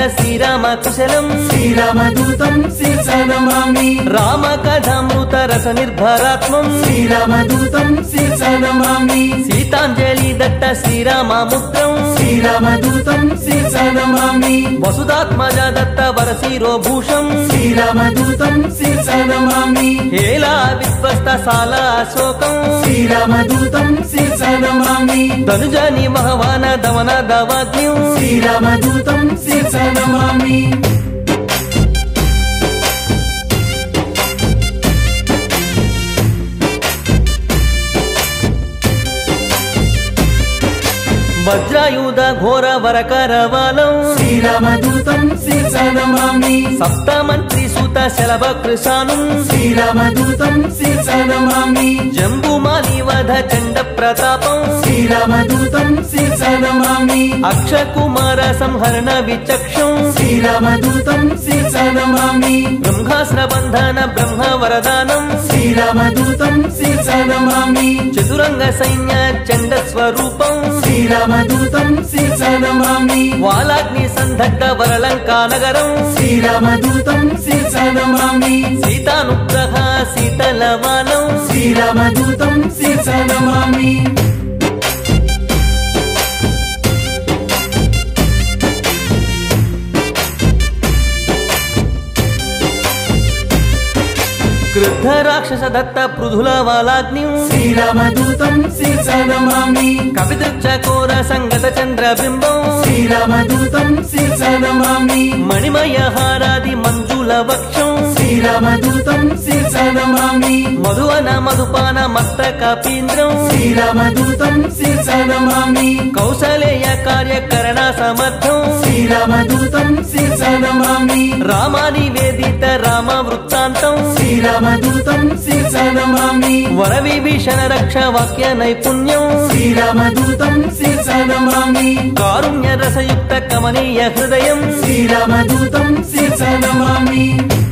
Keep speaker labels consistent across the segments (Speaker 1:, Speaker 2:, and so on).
Speaker 1: శ్రీరామ కుశలం
Speaker 2: శ్రీరామదూతం శిరస నమామి
Speaker 1: రామ కథామృత రస నిర్భరాత్మం
Speaker 2: శ్రీరామదూతం శిరస నమామి
Speaker 1: సీతాంజలి దత్త శ్రీరామాముద్రం
Speaker 2: శ్రీరామదూతం శిరస నమామి
Speaker 1: వసుదాత్మజ దత్త వరశీరో భూషం
Speaker 2: శ్రీరామదూతం శిరస నమామి
Speaker 1: హేలా విశ్వస్త సాల అశోకం
Speaker 2: శ్రీరామదూతం శిరస నమామి
Speaker 1: ధనుజని మహవాన దమన దవాగ్న్యం
Speaker 2: శ్రీరామదూతం శిరస నమామి
Speaker 1: వజ్రాయుధ ఘోర వరకరవాలం
Speaker 2: శ్రీరామదూతం శిరస నమామి
Speaker 1: సప్త మంత్రి సూత శలభ కృషానం
Speaker 2: శ్రీరామదూతం శిరస నమామి
Speaker 1: జంబుమాలి వధ చండ ప్రతాపం
Speaker 2: శ్రీరామదూతం శిరస నమామి
Speaker 1: అక్ష కుమార సంహరణ విచక్షం
Speaker 2: శ్రీరామదూతం శిరస నమామి
Speaker 1: బ్రహ్మాస్త్ర బంధన బ్రహ్మ వరదానం
Speaker 2: శ్రీరామదూతం శిరస నమామి
Speaker 1: చతురంగ సైన్య చండ స్వరూపం
Speaker 2: శ్రీరామదూతం శిరస నమామి
Speaker 1: వాలాగ్ని సందగ్ధ వరలంకా నగరం
Speaker 2: శ్రీరామదూతం శిరస నమామి
Speaker 1: సీతానుగ్రహ శీతలవానం
Speaker 2: శ్రీరామదూతం శిరస నమామి
Speaker 1: క్రుద్ధ రాక్షస దత్త పృథుల వాలాగ్ని
Speaker 2: శ్రీరామదూతం శిరస నమామి
Speaker 1: కవిదృక్ష కోర సంగత చంద్రబింబం
Speaker 2: శ్రీరామదూతం శిరస నమామి
Speaker 1: మణిమయ హారాది మంజుల వక్షం
Speaker 2: శ్రీరామదూతం శిరస నమామి
Speaker 1: మధువన మధుపాన మస్తక పీంద్రం
Speaker 2: శ్రీరామదూతం శిరస నమామి
Speaker 1: కౌసలేయ కార్యకరణ సమర్థం
Speaker 2: శ్రీరామదూతం శిరస నమామి
Speaker 1: రామాని వేదిత రామ వృత్తాంతం
Speaker 2: శ్రీరామదూతం శిరస నమామి
Speaker 1: వర విభీషణ రక్ష వాక్య నైపుణ్యం
Speaker 2: శ్రీరామదూతం శిరస నమామి
Speaker 1: కారుణ్య రసయుక్త కమనీయ హృదయం
Speaker 2: శ్రీరామదూతం శిరస నమామి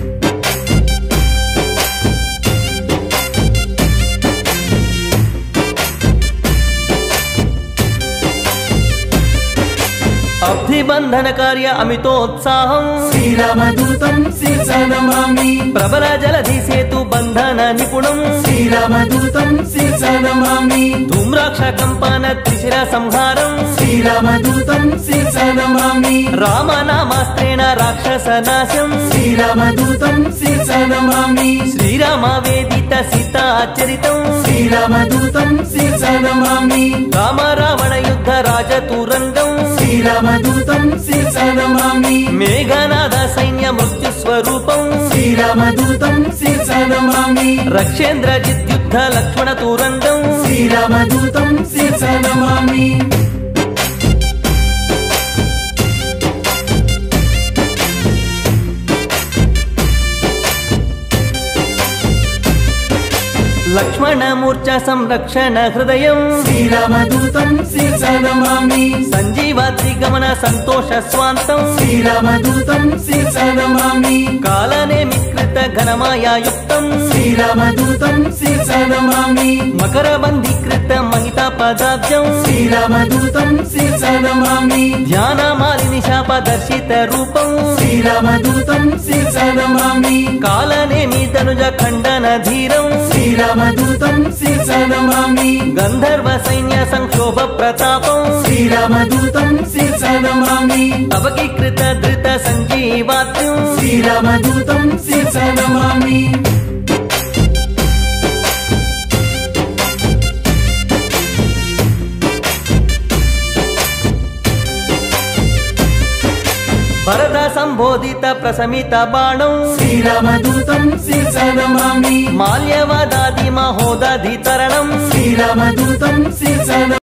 Speaker 1: అభిబంధన కార్య అమితోత్సాహం
Speaker 2: శ్రీరామదూతం శిరస నమామి
Speaker 1: ప్రబల జలధి సేతు బంధన నిపుణం
Speaker 2: శ్రీరామదూతం శిరస నమామి
Speaker 1: ధూమ్రాక్ష కంపన త్రిశిర సంహారం
Speaker 2: శ్రీరామదూతం శిరస నమామి
Speaker 1: రామనామాస్త్రేణ రాక్షస నాశం
Speaker 2: శ్రీరామదూతం శిరస నమామి
Speaker 1: శ్రీరామ వేదిత సీతాచరితం
Speaker 2: శ్రీరామదూతం శిరస నమామి
Speaker 1: రామ రావణ యుద్ధ రాజతురంగం
Speaker 2: శ్రీరామదూతం శిరస నమామి
Speaker 1: మేఘనాద సైన్య మృత్యు స్వరూపం
Speaker 2: శ్రీరామదూతం శిరస నమామి
Speaker 1: రక్షేంద్ర జిద్యుద్ధ లక్ష్మణ తురంగం
Speaker 2: శ్రీరామదూతం శిరస నమామి
Speaker 1: లక్ష్మణ మూర్ఛ సంరక్షణ హృదయం
Speaker 2: శ్రీరామదూతం శిరస నమామి
Speaker 1: సంజీవాద్రి గమన సంతోష స్వాంతం
Speaker 2: శ్రీరామదూతం శిరస నమామి
Speaker 1: కాలనేమికృత ఘనమాయాయుక్తం
Speaker 2: శ్రీరామదూతం శిరస నమామి
Speaker 1: మకర బంధీకృత మహిత పదాబ్జం
Speaker 2: శ్రీరామదూతం శిరస నమామి
Speaker 1: ధ్యాన మాలిని శాప దర్శిత రూపం
Speaker 2: శ్రీరామదూతం శిరస నమామి
Speaker 1: కాలనేమి తనుజ ఖండన ధీరం
Speaker 2: శ్రీరామదూతం శిరస నమామి
Speaker 1: గంధర్వ సైన్య సంక్షోభ ప్రతాపం
Speaker 2: శ్రీరామదూతం శిరస నమామి
Speaker 1: అవకీకృత ధృత సంజీవాత్యం
Speaker 2: శ్రీరామదూతం శిరస నమామి
Speaker 1: భరత సంబోధిత ప్రసమిత బాణం
Speaker 2: శ్రీరామదూతం శిరస నమామి
Speaker 1: మాల్యవదాది మహోదధి తరణం
Speaker 2: శ్రీరామదూతం శిరస